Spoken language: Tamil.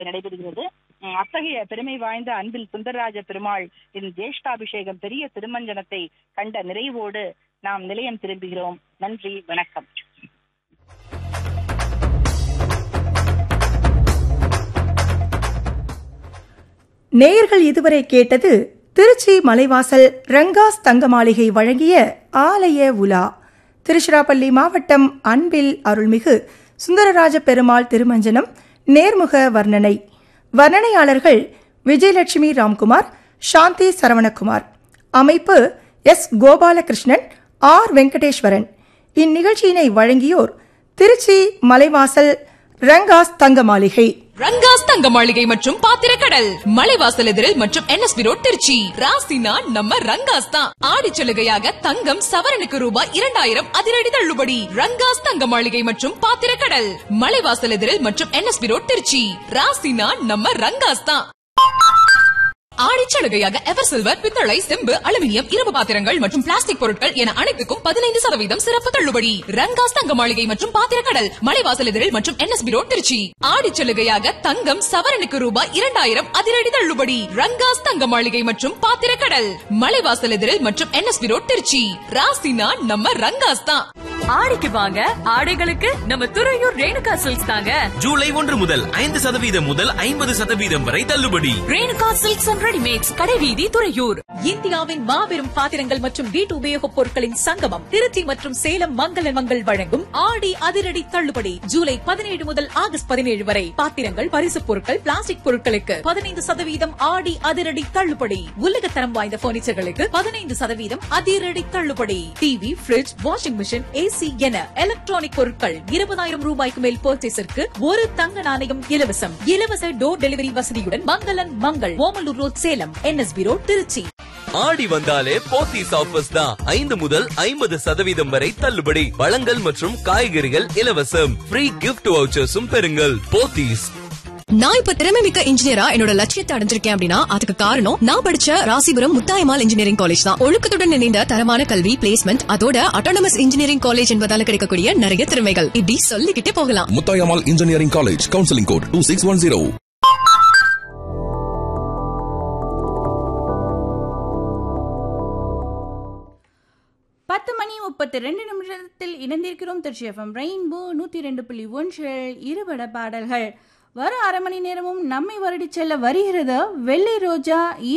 நடைபெறுகிறது உம், அத்தகைய பெருமை வாய்ந்த அன்பில் சுந்தரராஜ பெருமாள் இன் ஜேஷ்டாபிஷேகம் பெரிய திருமஞ்சனத்தை கண்ட நிறைவோடு நாம் நிலையம் திரும்புகிறோம் நன்றி வணக்கம் நேயர்கள் இதுவரை கேட்டது திருச்சி மலைவாசல் ரங்காஸ் தங்க மாளிகை வழங்கிய ஆலய உலா திருச்சிராப்பள்ளி மாவட்டம் அன்பில் அருள்மிகு சுந்தரராஜ பெருமாள் திருமஞ்சனம் நேர்முக வர்ணனை வர்ணனையாளர்கள் விஜயலட்சுமி ராம்குமார் சாந்தி சரவணகுமார் அமைப்பு எஸ் கோபாலகிருஷ்ணன் ஆர் வெங்கடேஸ்வரன் இந்நிகழ்ச்சியினை வழங்கியோர் திருச்சி மலைவாசல் ரங்காஸ் தங்க மாளிகை ரங்காஸ் தங்க மாளிகை மற்றும் பாத்திரக்கடல் மலைவாசல் எதிரில் மற்றும் என்எஸ்பி ரோட் திருச்சி ராசினா நம்ம ரங்காஸ் தான் ஆடி சலுகையாக தங்கம் சவரனுக்கு ரூபாய் இரண்டாயிரம் அதிரடி தள்ளுபடி ரங்காஸ் தங்க மாளிகை மற்றும் பாத்திரக்கடல் மலைவாசல் எதிரில் மற்றும் என்எஸ்பி ரோட் திருச்சி ராசினா நம்ம ரங்காஸ் தான் ஆடி சலுகையாக எவர் சில்வர் பித்தளை செம்பு அலுமினியம் இரும்பு பாத்திரங்கள் மற்றும் பிளாஸ்டிக் பொருட்கள் என அனைத்துக்கும் பதினைந்து சதவீதம் சிறப்பு தள்ளுபடி ரங்காஸ் தங்க மாளிகை மற்றும் பாத்திரக்கடல் மலைவாசல் எதிரில் மற்றும் என்எஸ்பி ரோட் திருச்சி ஆடி சலுகையாக தங்கம் சவரனுக்கு ரூபாய் இரண்டாயிரம் அதிரடி தள்ளுபடி ரங்காஸ் தங்க மாளிகை மற்றும் பாத்திரக்கடல் மலைவாசல் எதிரில் மற்றும் என்எஸ்பி ரோட் திருச்சி ராசினா நம்ம ரங்காஸ் தான் ஆடிக்கு வாங்க ஆடைகளுக்கு நம்ம துறையூர் ரேணுகா சில்க்ஸ் தாங்க ஜூலை ஒன்று முதல் ஐந்து சதவீதம் முதல் ஐம்பது சதவீதம் வரை தள்ளுபடி ரேணுகா சில்க்ஸ் அண்ட் ரெடிமேட்ஸ் கடைவீதி துறையூர் இந்தியாவின் மாபெரும் பாத்திரங்கள் மற்றும் வீட்டு உபயோகப் பொருட்களின் சங்கமம் திருச்சி மற்றும் சேலம் மங்கள மங்கள் வழங்கும் ஆடி அதிரடி தள்ளுபடி ஜூலை பதினேழு முதல் ஆகஸ்ட் பதினேழு வரை பாத்திரங்கள் பரிசுப் பொருட்கள் பிளாஸ்டிக் பொருட்களுக்கு பதினைந்து சதவீதம் ஆடி அதிரடி தள்ளுபடி உலகத்தரம் வாய்ந்த பர்னிச்சர்களுக்கு பதினைந்து சதவீதம் அதிரடி தள்ளுபடி TV fridge washing machine AC என எலக்ட்ரானிக் பொருட்கள் இருபதாயிரம் ரூபாய்க்கு மேல் பர்ச்சேஸிற்கு ஒரு தங்க நாணயம் இலவசம் இலவச டோர் டெலிவரி வசதியுடன் மங்களன் Mangal Omalur road Salem NSB road Trichy ஆடி வந்தாலே போத்தீஸ் ஆஃபர்ஸ் தான் ஐந்து முதல் ஐம்பது சதவீதம் வரை தள்ளுபடி பழங்கள் மற்றும் காய்கறிகள் இலவசம் ஃப்ரீ கிஃப்ட் வவுச்சர்ஸும் பெறுங்கள் போத்தீஸ் நான் இப்ப திறமை மிக்க இன்ஜினியரா என்னோட லட்சியத்தை அடைஞ்சிருக்கேன் அப்படின்னா அதுக்கு காரணம் நான் படிச்ச ராசிபுரம் முத்தாயமால் இன்ஜினியரிங் காலேஜ் தான் ஒழுக்கத்துடன் இணைந்த தரமான கல்வி பிளேஸ்மெண்ட் அதோட அட்டானமஸ் இன்ஜினியரிங் காலேஜ் என்பதால கிடைக்கக்கூடிய நிறைய திறமைகள் இப்படி சொல்லிக்கிட்டே போகலாம் Muthayammal engineering college counselling code two six one zero பத்து மணி முப்பத்தி ரெண்டு நிமிஷத்தில் இணைந்திருக்கிறோம் திருச்சி எஃப்எம் ரெயின்போ நூற்றி ரெண்டு புள்ளி ஒன்றில் இருபட பாடல்கள் வரும் அரை மணி நேரமும் நம்மை வருடிச் செல்ல வருகிறது வெள்ளை ரோஜா